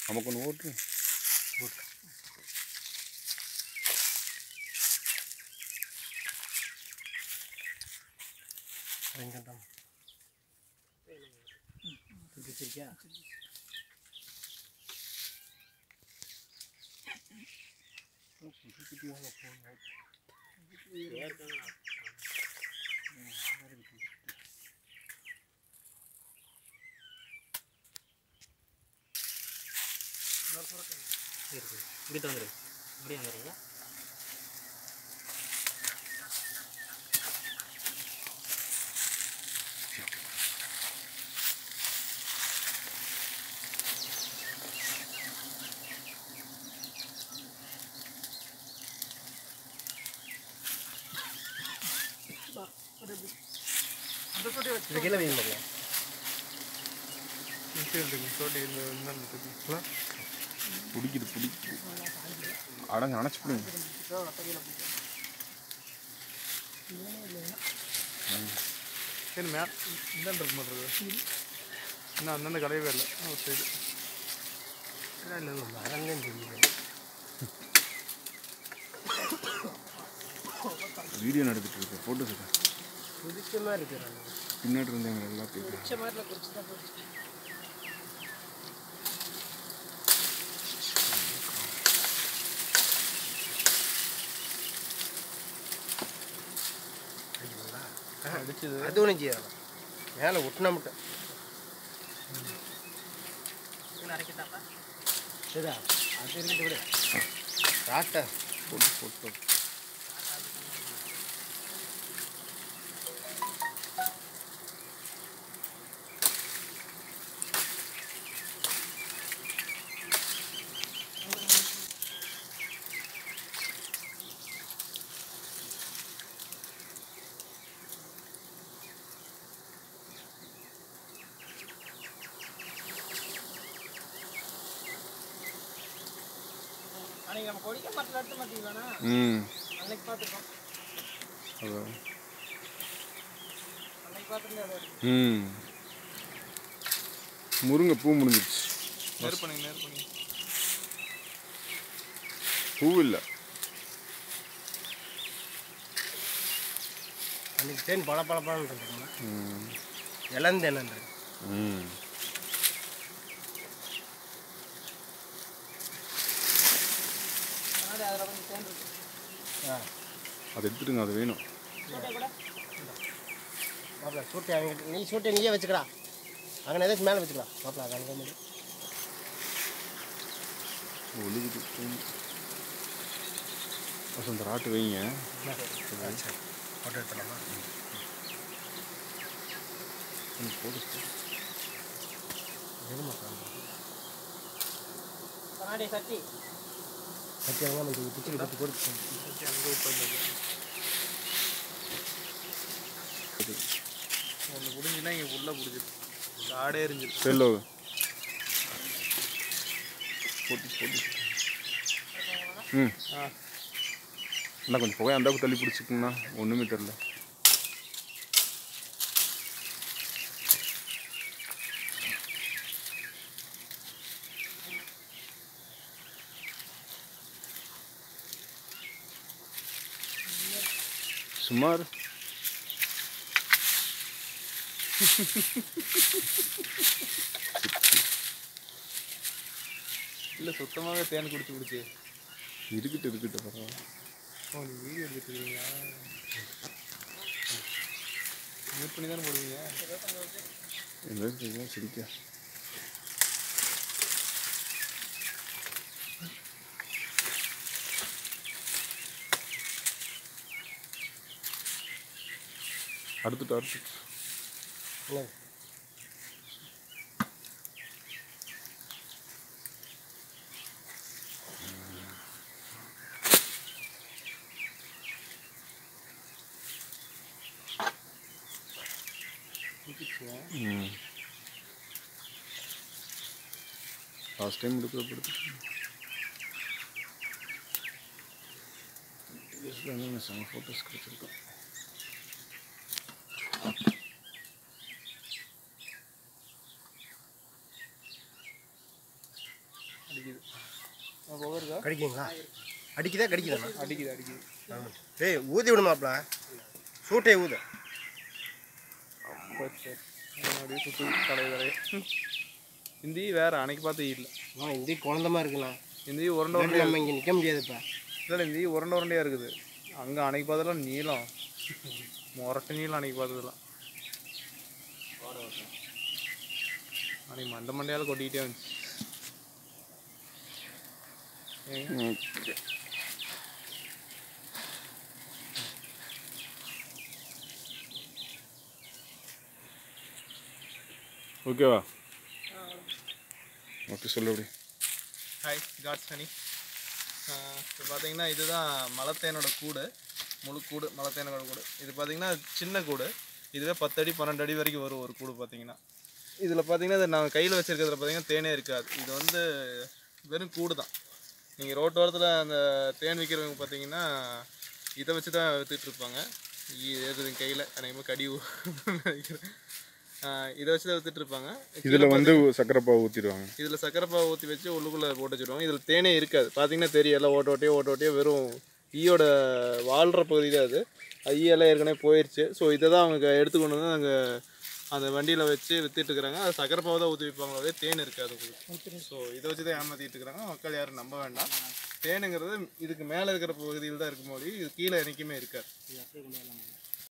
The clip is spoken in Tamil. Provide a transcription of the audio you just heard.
நமக்கு ஒன்று ஓட்டு வெங்கடம் வச்சிருக்கியா இருக்கு இப்படி வந்துரு இப்படி வந்துடுங்க இது கீழே வைங்க பாருங்க. பிடிக்குது பிடிக்குது அடங்க அணைச்சி பிடிங்க சரி மே இந்தாண்டு இருக்க மாட்டேங்குது இன்னும் அந்தந்த கடையவே இல்லை ஒரு சைடு இல்லை, இல்லை, இல்லை, மரம்தான் தெரியுது. வீடியோ நடந்துட்டு இருக்கு ஃபோட்டோஸ் இருக்கு புடிச்ச மாதிரி இருக்கிறாங்க பின்னாடி இருந்தவங்க எல்லாத்தையும் புடிச்ச மாதிரில குறிச்சு தான் போச்சு அடிச்சது அது ஒன்றும் செய்யலாம் மேலே ஒட்டினா மட்டும் அரைக்கட்டாப்பா சரிதா அது இருக்கிட்டு விடு ராட்டை போட்டு போட்டு அன்னைக்கு நம்ம கொடிக்க மரத்தில் எடுத்து மாட்டீங்களாண்ணா ம் அன்னைக்கு பார்த்துருக்கோம் அதான் அன்னைக்கு பார்த்துருந்தேன் அது ம் முருங்கை பூ முடிஞ்சிருச்சு நேர் பண்ணி நேர் பண்ணி பூ இல்லை அன்றைக்கி தேன் பல பல பழம் இருக்குங்களா ம் இளந்தேனன்றது ம் முன்னாடி அதில் கொஞ்சம் தேன் இருக்கு ஆ அதை எடுத்துடுங்க அது வேணும் சோட்டை கூட மாப்பிள சூட்டை அவங்க நீ சூட்டை நீயே வச்சுக்கடா அங்கே எதாச்சும் மேலே வச்சுக்கலாம் மாப்பிள அது அங்கே முடியும் ஒழுகுது வசந்த ராட்டு வைங்க ஃபோட்டோ எடுத்துலாமா கொஞ்சம் போட்டு எது மாப்பிள கண்ணாடி சட்டி சத்தி அவங்க நம்ம பிச்சுக்கு பற்றி கொடுத்து அங்கே உட்காந்து ஒன்று பிடிச்சின்னா இங்கே ஃபுல்லாக பிடிச்சிருக்கு காடே எரிஞ்சிருக்கு செல்லோ போட்டு போட்டு ம் ஆ இன்னும் கொஞ்சம் புகை அந்த தள்ளி பிடிச்சிக்குங்கண்ணா ஒன்றுமே தெரில சுமார் இல்லை சுத்தமாகவே தேன் குடிச்சு குடிச்சு இருக்கட்டும் இருக்கட்டும் பரவாயில்ல ஓ நீ வீடியோ எடுத்துக்கிறீங்களா மியூட் பண்ணி தானே போடுவீங்க என்ன சிரிக்க அடுத்துட்டு அடுத்துட்டு என்னது ம் லாஸ்ட் டைம் எடுக்கிறப்ப எடுத்து செம்ம ஃபோட்டோஸ் கிடச்சிருக்கோம் புகை இருக்கா கடிக்குங்களா அடிக்குதா கடிக்குதா அடிக்குது அடிக்குது டேய் ஊதி விடுமாப்ல சூட்டே ஊது சரி சரி அப்படியே சுற்றி தலைய தலைய இந்தி வேற அன்னைக்கு பார்த்து இல்லை ஆ இந்த குழந்தமா இருக்குண்ணா இந்தி உருண்டை இல்லாட்டி உருண்டையா நம்ம இங்கே நிற்க முடியாதுப்பா இல்லை இந்தி உருண்டை உருண்டையாக இருக்குது அங்கே அன்னைக்கு பார்த்ததெல்லாம் நீளம் முரட்டு நீளம் அன்னைக்கு பார்த்ததெல்லாம் அன்னைக்கு மண்டை மண்டையால் கொட்டிக்கிட்டே வந்துச்சு ஏங்க, ஓகேவா ஓகே சொல்லு அப்படி ஹாய் காட்ஸ் ஹனி இப்போ பார்த்தீங்கன்னா இதுதான் மலத்தேனோட கூடு முழு கூடு மலத்தேனோட கூடு இது பார்த்தீங்கன்னா சின்ன கூடு இதுவே பத்து அடி பன்னெண்டு அடி வரைக்கும் வரும் ஒரு கூடு பார்த்தீங்கன்னா இதில் பார்த்தீங்கன்னா இது நான் கையில் வச்சிருக்கிறதுல பார்த்தீங்கன்னா தேனே இருக்காது இது வந்து வெறும் கூடு தான் நீங்கள் ரோட்டோரத்தில் அந்த தேன் விற்கிறவங்க பார்த்தீங்கன்னா இதை வச்சு தான் வித்துட்டு இருப்பாங்க இது கையில் எனக்கு கடி ஊ- நினைக்கிறேன் ஆஹ் இதை வச்சு தான் வித்துட்டு இருப்பாங்க இதில் வந்து சக்கரை பாவு ஊற்றிடுவாங்க இதில் சக்கரை பாவை ஊற்றி வச்சு உள்ளுக்குள்ளே போட்டு வச்சுருவாங்க இதில் தேனே இருக்காது பார்த்தீங்கன்னா தெரியும் எல்லாம் ஓட்ட ஓட்டியோ ஓட்ட ஓட்டியோ வெறும் ஈயோட வாழ்கிற பகுதி தான் அது அது ஈயெல்லாம் ஏற்கனவே போயிடுச்சு ஸோ இதை தான் அவங்க எடுத்து கொண்டு வந்து அங்கே அந்த வண்டியில் வச்சு வித்துட்டு இருக்கிறாங்க அது சக்கரை பாவை தான் ஊற்றி வைப்பாங்களே தேன் இருக்காது உங்களுக்கு ஸோ இதை வச்சு தான் ஏமாற்றிட்டு இருக்கிறாங்க மக்கள் யாரும் நம்ப வேண்டாம் தேனுங்கிறது இதுக்கு மேலே இருக்கிற பகுதியில் தான் இருக்கும் போது இது கீழே என்றைக்குமே இருக்காது